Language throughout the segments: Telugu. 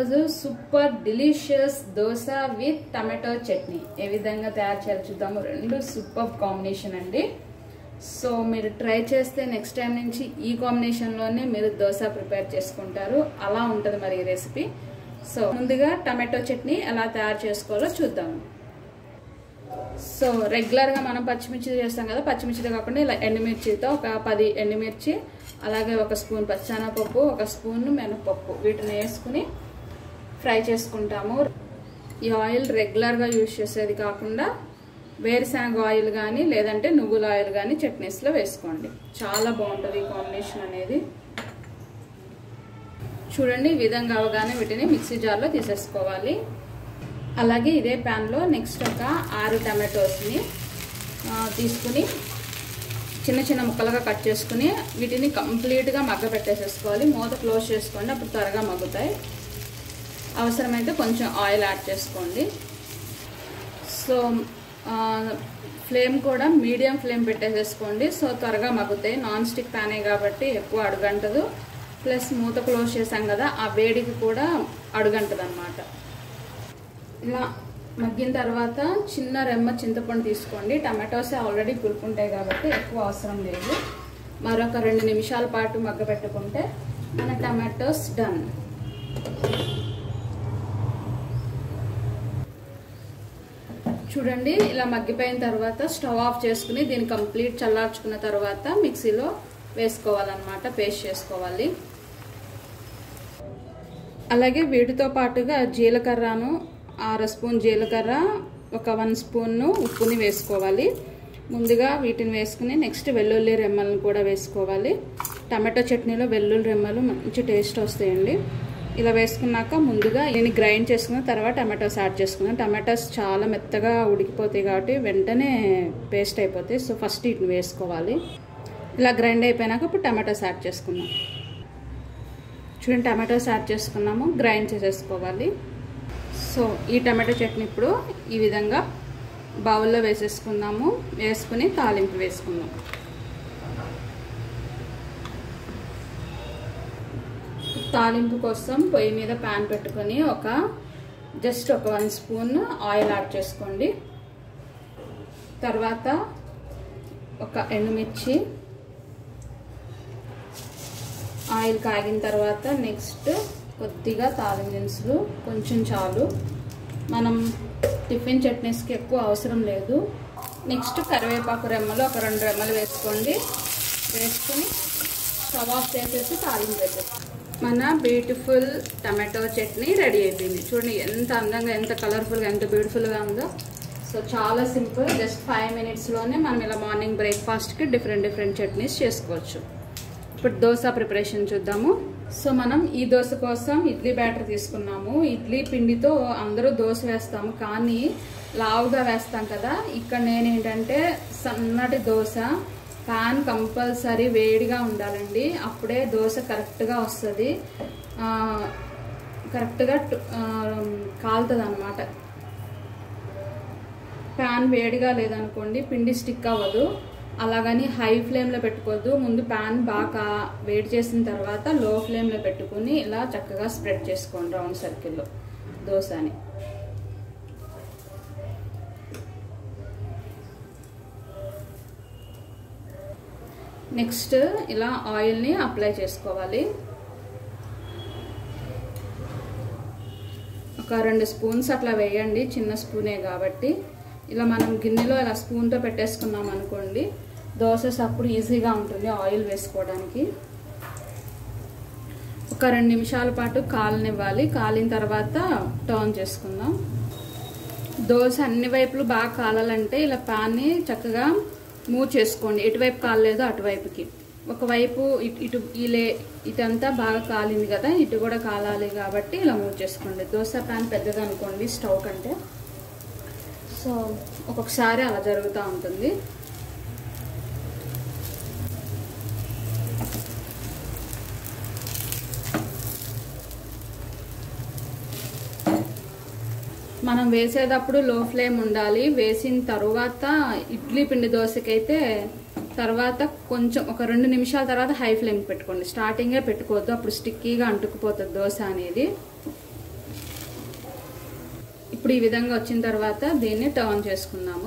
ఈరోజు super delicious dosa with tomato chutney ఏ విధంగా తయారు చేయాలో చూద్దాము రెండు సూపర్ కాంబినేషన్ అండి సో మీరు ట్రై చేస్తే నెక్స్ట్ టైం నుంచి ఈ కాంబినేషన్లోనే మీరు దోశ ప్రిపేర్ చేసుకుంటారు అలా ఉంటుంది మరి ఈ రెసిపీ సో ముందుగా టమాటో చట్నీ ఎలా తయారు చేసుకోవాలో చూద్దాము సో రెగ్యులర్గా మనం పచ్చిమిర్చి చేస్తాం కదా పచ్చిమిర్చితో కాకుండా ఇలా ఎండుమిర్చితో ఒక పది ఎండుమిర్చి అలాగే ఒక స్పూన్ పచ్చెనపప్పు ఒక స్పూన్ మినపప్పు వీటిని వేసుకుని ఫ్రై చేసుకుంటాము ఈ ఆయిల్ రెగ్యులర్గా యూజ్ చేసేది కాకుండా వేరుశనగ ఆయిల్ కానీ లేదంటే నువ్వుల ఆయిల్ కానీ చట్నీస్లో వేసుకోండి చాలా బాగుంటుంది ఈ కాంబినేషన్ అనేది చూడండి ఈ విధంగా అవగానే వీటిని మిక్సీ జార్లో తీసేసుకోవాలి అలాగే ఇదే ప్యాన్లో నెక్స్ట్ ఒక ఆరు టమాటోస్ని తీసుకుని చిన్న చిన్న ముక్కలుగా కట్ చేసుకుని వీటిని కంప్లీట్గా మగ్గ పెట్టేసేసుకోవాలి మూత క్లోజ్ చేసుకోండి అప్పుడు త్వరగా మగ్గుతాయి అవసరమైతే కొంచెం ఆయిల్ యాడ్ చేసుకోండి సో ఫ్లేమ్ కూడా మీడియం ఫ్లేమ్ పెట్టేసేసుకోండి సో త్వరగా మగ్గుతాయి నాన్ స్టిక్ ప్యానే కాబట్టి ఎక్కువ అడుగంటదు ప్లస్ మూత క్లోజ్ చేసాం కదా ఆ వేడికి కూడా అడుగంటది అనమాట ఇలా మగ్గిన తర్వాత చిన్న రెమ్మ చింతపండు తీసుకోండి టమాటోస్ ఆల్రెడీ పులుపుంటాయి కాబట్టి ఎక్కువ అవసరం లేదు మరొక రెండు నిమిషాల పాటు మగ్గ పెట్టుకుంటే మన టమాటోస్ డన్ చూడండి ఇలా మగ్గిపోయిన తర్వాత స్టవ్ ఆఫ్ చేసుకుని దీన్ని కంప్లీట్ చల్లార్చుకున్న తర్వాత మిక్సీలో వేసుకోవాలన్నమాట పేస్ట్ చేసుకోవాలి అలాగే వీటితో పాటుగా జీలకర్రను అర స్పూన్ జీలకర్ర ఒక వన్ స్పూన్ ఉప్పుని వేసుకోవాలి ముందుగా వీటిని వేసుకుని నెక్స్ట్ వెల్లుల్లి రెమ్మలను కూడా వేసుకోవాలి టమాటో చట్నీలో వెల్లుల్లి రెమ్మలు మంచి టేస్ట్ వస్తాయండి ఇలా వేసుకున్నాక ముందుగా దీన్ని గ్రైండ్ చేసుకున్న తర్వాత టమాటోస్ యాడ్ చేసుకున్నాం టమాటోస్ చాలా మెత్తగా ఉడికిపోతాయి కాబట్టి వెంటనే పేస్ట్ అయిపోతాయి సో ఫస్ట్ వీటిని వేసుకోవాలి ఇలా గ్రైండ్ అయిపోయినాక ఇప్పుడు టమాటోస్ యాడ్ చేసుకున్నాం చూడండి టమాటోస్ యాడ్ చేసుకున్నాము గ్రైండ్ చేసేసుకోవాలి సో ఈ టమాటో చట్నీ ఇప్పుడు ఈ విధంగా బౌల్లో వేసేసుకుందాము వేసుకుని తాలింపు వేసుకుందాం తాలింపు కోసం పొయ్యి మీద ప్యాన్ పెట్టుకొని ఒక జస్ట్ ఒక వన్ స్పూన్ ఆయిల్ యాడ్ చేసుకోండి తర్వాత ఒక ఎండుమిర్చి ఆయిల్ కాగిన తర్వాత నెక్స్ట్ కొద్దిగా తాలిం దినుసులు కొంచెం చాలు మనం టిఫిన్ చట్నీస్కి ఎక్కువ అవసరం లేదు నెక్స్ట్ కరివేపాకు రెమ్మలు ఒక రెండు రెమ్మలు వేసుకోండి వేసుకొని స్టవ్ ఆఫ్ చేసేసి తాలింపు వేసేసి మన బ్యూటిఫుల్ టమాటో చట్నీ రెడీ అయిపోయింది చూడండి ఎంత అందంగా ఎంత కలర్ఫుల్గా ఎంత బ్యూటిఫుల్గా ఉందో సో చాలా సింపుల్ జస్ట్ ఫైవ్ మినిట్స్లోనే మనం ఇలా మార్నింగ్ బ్రేక్ఫాస్ట్కి డిఫరెంట్ డిఫరెంట్ చట్నీస్ చేసుకోవచ్చు ఇప్పుడు దోశ ప్రిపరేషన్ చూద్దాము సో మనం ఈ దోశ కోసం ఇడ్లీ బ్యాటర్ తీసుకున్నాము ఇడ్లీ పిండితో అందరూ దోశ వేస్తాము కానీ లావుగా వేస్తాం కదా ఇక్కడ నేనేంటంటే సన్నటి దోశ ప్యాన్ కంపల్సరీ వేడిగా ఉండాలండి అప్పుడే దోశ కరెక్ట్గా వస్తుంది కరెక్ట్గా కాలుతుంది అనమాట ప్యాన్ వేడిగా లేదనుకోండి పిండి స్టిక్ అవ్వదు అలాగని హై ఫ్లేమ్లో పెట్టుకోవద్దు ముందు ప్యాన్ బాగా వేడి చేసిన తర్వాత లో ఫ్లేమ్లో పెట్టుకుని ఇలా చక్కగా స్ప్రెడ్ చేసుకోండి రౌండ్ సర్కిల్లో దోశని నెక్స్ట్ ఇలా ఆయిల్ని అప్లై చేసుకోవాలి ఒక రెండు స్పూన్స్ అట్లా వేయండి చిన్న స్పూనే కాబట్టి ఇలా మనం గిన్నెలో ఇలా స్పూన్తో పెట్టేసుకున్నాం అనుకోండి దోసెస్ అప్పుడు ఈజీగా ఉంటుంది ఆయిల్ వేసుకోవడానికి ఒక రెండు నిమిషాల పాటు కాలనివ్వాలి కాలిన తర్వాత టర్న్ చేసుకుందాం దోశ అన్ని వైపులు బాగా కాలాలంటే ఇలా ప్యాన్ని చక్కగా మూవ్ చేసుకోండి ఎటువైపు కాలలేదో అటువైపుకి ఒకవైపు ఇటు ఇలే ఇటంతా బాగా కాలింది కదా ఇటు కూడా కాలాలి కాబట్టి ఇలా మూవ్ చేసుకోండి దోశ ప్యాన్ పెద్దది అనుకోండి స్టవ్ కంటే సో ఒక్కొక్కసారి అలా జరుగుతూ ఉంటుంది మనం వేసేటప్పుడు లో ఫ్లేమ్ ఉండాలి వేసిన తర్వాత ఇడ్లీ పిండి దోశకైతే తర్వాత కొంచెం ఒక రెండు నిమిషాల తర్వాత హై ఫ్లేమ్ పెట్టుకోండి స్టార్టింగే పెట్టుకోవద్దు అప్పుడు స్టిక్కీగా అంటుకుపోతుంది దోశ అనేది ఇప్పుడు ఈ విధంగా వచ్చిన తర్వాత దీన్ని టర్న్ చేసుకుందాము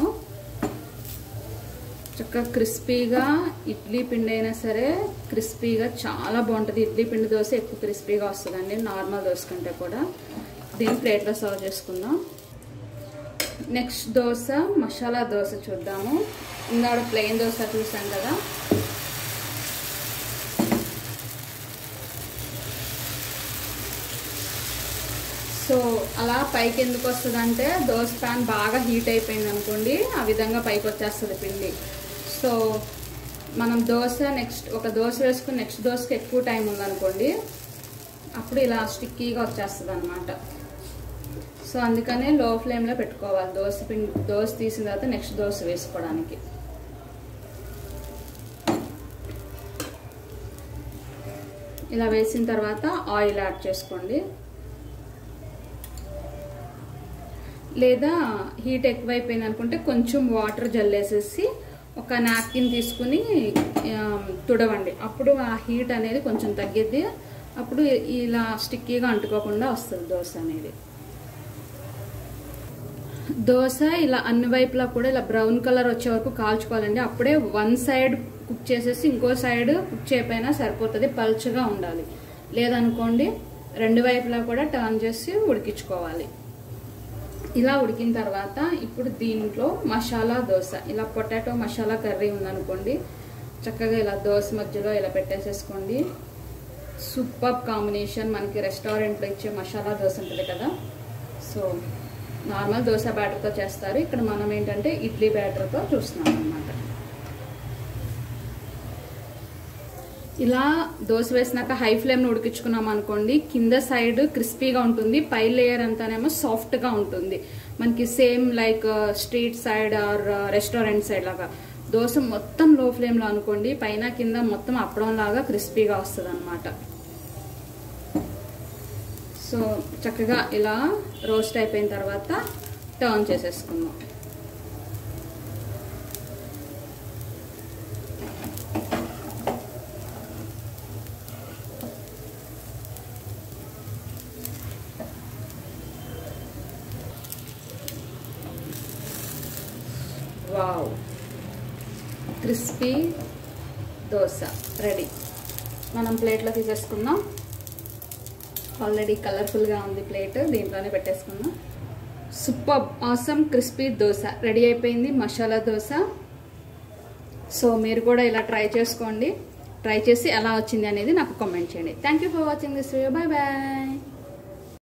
చక్కగా క్రిస్పీగా ఇడ్లీ పిండి అయినా సరే క్రిస్పీగా చాలా బాగుంటుంది ఇడ్లీ పిండి దోశ ఎక్కువ క్రిస్పీగా వస్తుందండి నార్మల్ దోశ కంటే కూడా దీన్ని ప్లేట్లో సర్వ్ చేసుకుందాం నెక్స్ట్ దోశ మసాలా దోశ చూద్దాము ఇందాడ ప్లెయిన్ దోశ చూసాం కదా సో అలా పైకి ఎందుకు వస్తుంది అంటే దోశ ప్యాన్ బాగా హీట్ అయిపోయింది అనుకోండి ఆ విధంగా పైకి వచ్చేస్తుంది పిండి సో మనం దోశ నెక్స్ట్ ఒక దోశ వేసుకుని నెక్స్ట్ దోశకి ఎక్కువ టైం ఉందనుకోండి అప్పుడు ఇలా స్టిక్కీగా వచ్చేస్తుంది అనమాట సో అందుకనే లో ఫ్లేమ్లో పెట్టుకోవాలి దోశ పిండి దోశ తీసిన తర్వాత నెక్స్ట్ దోశ వేసుకోవడానికి ఇలా వేసిన తర్వాత ఆయిల్ యాడ్ చేసుకోండి లేదా హీట్ ఎక్కువైపోయింది అనుకుంటే కొంచెం వాటర్ జల్లేసేసి ఒక నాప్కిన్ తీసుకుని తుడవండి అప్పుడు ఆ హీట్ అనేది కొంచెం తగ్గిద్ది అప్పుడు ఇలా స్టిక్కీగా అంటుకోకుండా వస్తుంది దోశ అనేది దోశ ఇలా అన్ని వైపులా కూడా ఇలా బ్రౌన్ కలర్ వచ్చే వరకు కాల్చుకోవాలండి అప్పుడే వన్ సైడ్ కుక్ చేసేసి ఇంకో సైడ్ కుక్ చేయకపోయినా సరిపోతుంది పల్చగా ఉండాలి లేదనుకోండి రెండు వైపులా కూడా టర్న్ చేసి ఉడికించుకోవాలి ఇలా ఉడికిన తర్వాత ఇప్పుడు దీంట్లో మసాలా దోశ ఇలా పొటాటో మసాలా కర్రీ ఉందనుకోండి చక్కగా ఇలా దోశ మధ్యలో ఇలా పెట్టేసేసుకోండి సూపర్ కాంబినేషన్ మనకి రెస్టారెంట్లో ఇచ్చే మసాలా దోశ ఉంటుంది కదా సో నార్మల్ దోశ బ్యాటర్తో చేస్తారు ఇక్కడ మనం ఏంటంటే ఇడ్లీ బ్యాటర్తో చూస్తున్నాం అనమాట ఇలా దోశ వేసినాక హై ఫ్లేమ్ను ఉడికించుకున్నాం అనుకోండి కింద సైడ్ క్రిస్పీగా ఉంటుంది పై లేయర్ అంతానేమో సాఫ్ట్గా ఉంటుంది మనకి same like street side or restaurant side లాగా దోశ మొత్తం లో ఫ్లేమ్లో అనుకోండి పైన కింద మొత్తం అప్పడం లాగా క్రిస్పీగా వస్తుంది అనమాట సో చక్కగా ఇలా రోస్ట్ అయిపోయిన తర్వాత టర్న్ చేసేసుకుందాం వావ్ క్రిస్పీ దోశ రెడీ మనం ప్లేట్లో తీసేసుకుందాం ఆల్రెడీ కలర్ఫుల్గా ఉంది ప్లేట్ దీంట్లోనే పెట్టేసుకుందాం super awesome crispy dosa ready అయిపోయింది మసాలా దోశ సో మీరు కూడా ఇలా ట్రై చేసుకోండి ట్రై చేసి ఎలా వచ్చింది అనేది నాకు కామెంట్ చేయండి thank you for watching this video bye bye